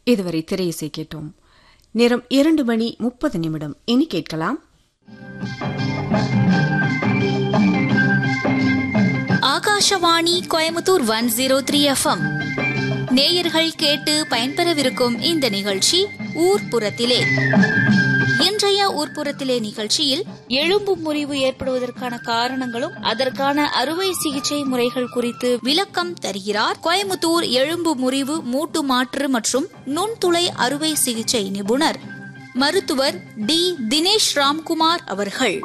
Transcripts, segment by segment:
இதுவரை திரையிசை கேட்டோம் நேரம் இரண்டு மணி முப்பது நிமிடம் இனி கேட்கலாம் Akashvani Coimbatore one zero three FM நேயர்கள் கேட்டு பயன்பெறவிருக்கும் இந்த நிகழ்ச்சி ஊர்ப்புறத்திலே இன்றைய ஊர்ப்புறத்திலே நிகழ்ச்சியில் எலும்பு முறிவு ஏற்படுவதற்கான காரணங்களும் அதற்கான அறுவை சிகிச்சை முறைகள் குறித்து விளக்கம் தருகிறார் கோயமுத்தூர் எலும்பு முறிவு மூட்டு மாற்று மற்றும் நுண்துளை அறுவை சிகிச்சை நிபுணர் மருத்துவர் டி தினேஷ் ராம்குமார் அவர்கள்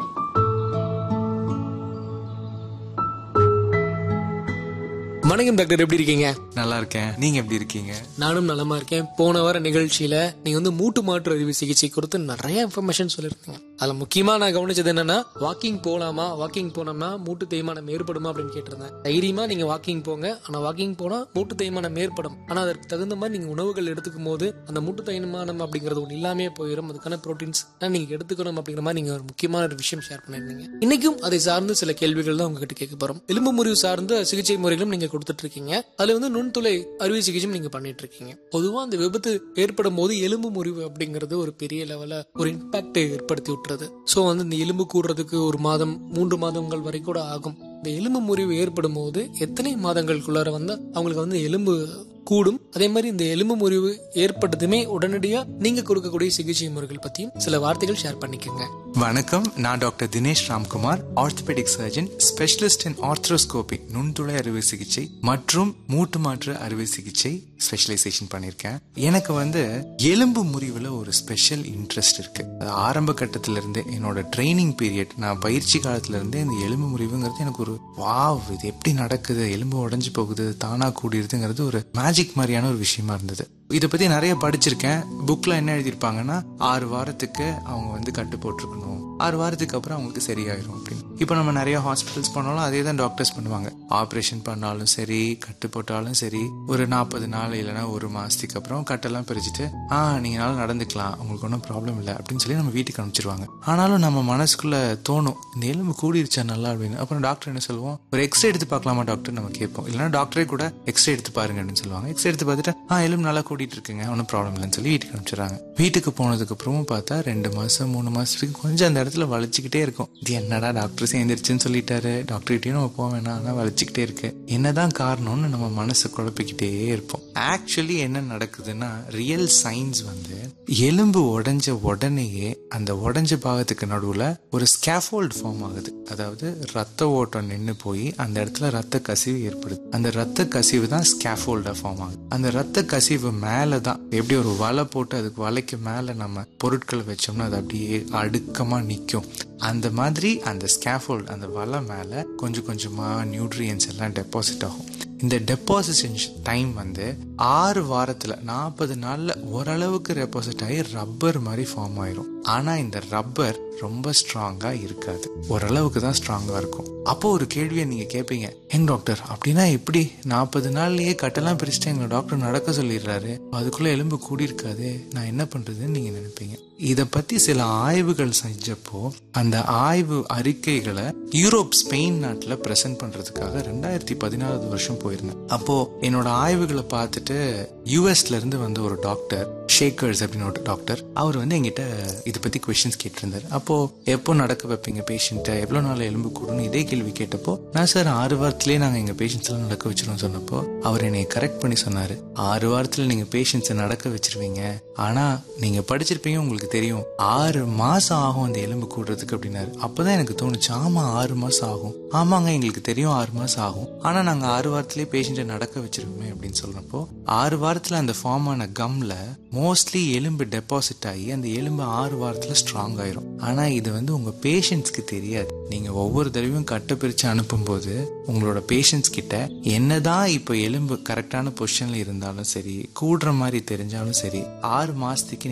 வணக்கம் டாக்டர் எப்படி இருக்கீங்க நல்லா இருக்கேன் நீங்க எப்படி இருக்கீங்க நானும் நலமா இருக்கேன் போன வார நிகழ்ச்சியில நீங்க வந்து மூட்டு மாற்று அறுவை சிகிச்சை குறித்து நிறைய இன்ஃபர்மேஷன் சொல்லியிருந்தீங்க அதுல முக்கியமா நான் கவனிச்சது என்னன்னா வாக்கிங் போலாமா வாக்கிங் போனோம்னா மூட்டு தேய்மானம் ஏற்படுமா அப்படின்னு கேட்டிருந்தேன் தைரியமா நீங்க வாக்கிங் போங்க ஆனா வாக்கிங் போனா மூட்டு தேய்மானம் ஏற்படும் ஆனா அதற்கு தகுந்த மாதிரி நீங்க உணவுகள் எடுத்துக்கும் போது அந்த மூட்டு தேய்மானம் அப்படிங்கிறது ஒன்று இல்லாமே போயிடும் அதுக்கான ப்ரோட்டீன்ஸ் நீங்க எடுத்துக்கணும் அப்படிங்கிற மாதிரி நீங்க ஒரு முக்கியமான ஒரு விஷயம் ஷேர் பண்ணிருந்தீங்க இன்னைக்கும் அதை சார்ந்து சில கேள்விகள் தான் உங்ககிட்ட கேட்க போறோம் எலும்பு முறிவு சார்ந்த சிகிச்சை முறைகளும் நீங்க கொடுத்துட்டு இருக்கீங்க அதுல வந்து நுண்துளை அறுவை சிகிச்சையும் நீங்க பண்ணிட்டு இருக்கீங்க பொதுவா அந்த விபத்து ஏற்படும் போது எலும்பு முறிவு அப்படிங்கிறது ஒரு பெரிய லெவல ஒரு இம்பாக்ட் ஏற்படுத்தி விட்டுறது சோ வந்து இந்த எலும்பு கூடுறதுக்கு ஒரு மாதம் மூன்று மாதங்கள் வரை கூட ஆகும் இந்த எலும்பு முறிவு ஏற்படும் போது எத்தனை மாதங்களுக்குள்ளார வந்து அவங்களுக்கு வந்து எலும்பு கூடும் அதே மாதிரி இந்த எலும்பு முறிவு ஏற்பட்டதுமே உடனடியா நீங்க கொடுக்கக்கூடிய சிகிச்சை முறைகள் பத்தியும் சில வார்த்தைகள் ஷேர் பண்ணிக்கோங்க வணக்கம் நான் doctor Dinesh Ramkumar orthopaedic surgeon specialist in arthroscopy நுண்துளை அறுவை சிகிச்சை மற்றும் மூட்டு மாற்று அறுவை சிகிச்சை ஸ்பெஷலைசேஷன் பண்ணியிருக்கேன் எனக்கு வந்து எலும்பு முறிவுல ஒரு ஸ்பெஷல் இன்ட்ரெஸ்ட் இருக்கு அது ஆரம்ப கட்டத்துல இருந்தே என்னோட ட்ரைனிங் பீரியட் நான் பயிற்சி காலத்துல இருந்தே இந்த எலும்பு முறிவுங்கிறது எனக்கு ஒரு வாவ் இது எப்படி நடக்குது எலும்பு உடைஞ்சு போகுது தானா கூடிருதுங்கிறது ஒரு மேஜிக் மாதிரியான ஒரு விஷயமா இருந்தது இதை பத்தி நிறைய படிச்சிருக்கேன் புக்ல என்ன எழுதியிருப்பாங்கன்னா ஆறு வாரத்துக்கு அவங்க வந்து கட்டு போட்டிருக்கணும் ஆறு வாரத்துக்கு அப்புறம் அவங்களுக்கு சரியாயிரும் அப்படின்னு இப்போ நம்ம நிறைய ஹாஸ்பிட்டல்ஸ் பண்ணாலும் அதே தான் டாக்டர்ஸ் பண்ணுவாங்க ஆப்ரேஷன் பண்ணாலும் சரி கட்டு போட்டாலும் சரி ஒரு நாற்பது நாள் இல்லைன்னா ஒரு மாசத்துக்கு அப்புறம் கட்டெல்லாம் பிரிச்சுட்டு ஆ நீங்களால நடந்துக்கலாம் உங்களுக்கு ஒன்றும் ப்ராப்ளம் இல்லை அப்படின்னு சொல்லி நம்ம வீட்டுக்கு அனுப்பிச்சிருவாங்க ஆனாலும் நம்ம மனசுக்குள்ள தோணும் இந்த எலும்பு கூடிருச்சா நல்லா அப்படின்னு அப்புறம் டாக்டர் என்ன சொல்லுவோம் ஒரு எக்ஸ்ரே எடுத்து பார்க்கலாமா டாக்டர் நம்ம கேட்போம் இல்லைன்னா டாக்டரே கூட எக்ஸ்ரே எடுத்து பாருங்க அப்படின்னு சொல்லுவாங்க எக்ஸ்ரே எடுத்து பார்த்துட்டு ஆ எலும்பு நல்லா கூட்டிட்டு இருக்குங்க ஒன்றும் ப்ராப்ளம் இல்லைன்னு சொல்லி வீட்டுக்கு அனுப்பிச்சிடுறாங்க வீட்டுக்கு போனதுக்கு அப்புறமும் பார்த்தா ரெண்டு மாசம் மூணு மாசத்துக்கு கொஞ்சம் அந்த இடத்துல வலிச்சுக்கிட்டே இருக்கும் இது என்னடா டாக்டர் சேர்ந்துருச்சுன்னு சொல்லிட்டாரு டாக்டர்கிட்டயும் நம்ம போக வேணாம் ஆனால் வலிச்சுக்கிட்டே இருக்கு என்னதான் காரணம்னு நம்ம மனசை குழப்பிக்கிட்டே இருப்போம் ஆக்சுவலி என்ன நடக்குதுன்னா ரியல் சயின்ஸ் வந்து எலும்பு உடைஞ்ச உடனேயே அந்த உடைஞ்ச பாகத்துக்கு நடுவுல ஒரு ஸ்கேஃபோல்ட் ஃபார்ம் ஆகுது அதாவது ரத்த ஓட்டம் நின்று போய் அந்த இடத்துல ரத்த கசிவு ஏற்படுது அந்த ரத்த கசிவு தான் ஸ்கேஃபோல்டா ஃபார்ம் ஆகுது அந்த ரத்த கசிவு மேல தான் எப்படி ஒரு வலை போட்டு அதுக்கு வலைக்கு மேல நம்ம பொருட்கள் வச்சோம்னா அது அப்படியே அடுக்கமா நிற்கும் அந்த மாதிரி அந்த ஸ்கேஃபோல்ட் அந்த வலை மேல கொஞ்சம் கொஞ்சமா நியூட்ரியன்ஸ் எல்லாம் டெபாசிட் ஆகும் இந்த டெபாசிஷன் டைம் வந்து ஆறு வாரத்துல நாற்பது நாள்ல ஓரளவுக்கு டெபாசிட் ஆகி ரப்பர் மாதிரி ஃபார்ம் ஆயிரும் ஆனா இந்த ரப்பர் ரொம்ப ஸ்ட்ராங்கா இருக்காது ஓரளவுக்கு தான் ஸ்ட்ராங்கா இருக்கும் அப்போ ஒரு கேள்வியை நீங்க கேட்பீங்க எங்க டாக்டர் அப்படின்னா எப்படி நாற்பது நாள்லயே கட்டெல்லாம் பிரிச்சுட்டு எங்க டாக்டர் நடக்க சொல்லிடுறாரு அதுக்குள்ள எலும்பு கூடி இருக்காது நான் என்ன பண்றதுன்னு நீங்க நினைப்பீங்க இத பத்தி சில ஆய்வுகள் செஞ்சப்போ அந்த ஆய்வு அறிக்கைகளை யூரோப் ஸ்பெயின் நாட்டுல பிரசன்ட் பண்றதுக்காக ரெண்டாயிரத்தி பதினாலாவது வருஷம் போயிருந்தேன் அப்போ என்னோட ஆய்வுகளை பார்த்துட்டு யூஎஸ்ல இருந்து வந்த ஒரு டாக்டர் ஷேக்கர்ஸ் அப்படின்னு ஒரு டாக்டர் அவர் வந்து எங்கிட்ட இதை பத்தி கொஸ்டின்ஸ் கேட்டிருந்தாரு அப்போ எப்போ நடக்க வைப்பீங்க பேஷண்ட்டை எவ்வளவு நாள் எலும்பு கூடணும் இதே கேள்வி கேட்டப்போ நான் சார் ஆறு வாரத்திலேயே நாங்க எங்க பேஷண்ட்ஸ் எல்லாம் நடக்க வச்சிருவோம் சொன்னப்போ அவர் என்னை கரெக்ட் பண்ணி சொன்னாரு ஆறு வாரத்துல நீங்க பேஷண்ட்ஸை நடக்க வச்சிருவீங்க ஆனா நீங்க படிச்சிருப்பீங்க உங்களுக்கு தெரியும் ஆறு மாசம் ஆகும் அந்த எலும்பு கூடுறதுக்கு அப்படின்னாரு அப்பதான் எனக்கு தோணுச்சு ஆமா ஆறு மாசம் ஆகும் ஆமாங்க எங்களுக்கு தெரியும் ஆறு மாசம் ஆகும் ஆனா நாங்க ஆறு வாரத்திலேயே பேஷண்ட்டை நடக்க வச்சிருவோமே அப்படின்னு சொல்றப்போ ஆறு வாரத்துல அந்த ஃபார்ம் ஆன கம்ல மோஸ்ட்லி எலும்பு டெபாசிட் ஆகி அந்த எலும்பு ஆறு வாரத்துல ஸ்ட்ராங் ஆயிரும் ஆனா இது வந்து உங்க பேஷண்ட்ஸ்க்கு தெரியாது நீங்க ஒவ்வொரு தடவையும் கட்டை பிரிச்சு அனுப்பும்போது உங்களோட பேஷண்ட்ஸ் கிட்ட என்னதான் இப்போ எலும்பு கரெக்டான பொசிஷன்ல இருந்தாலும் சரி கூடுற மாதிரி தெரிஞ்சாலும் சரி ஆறு மாசத்துக்கு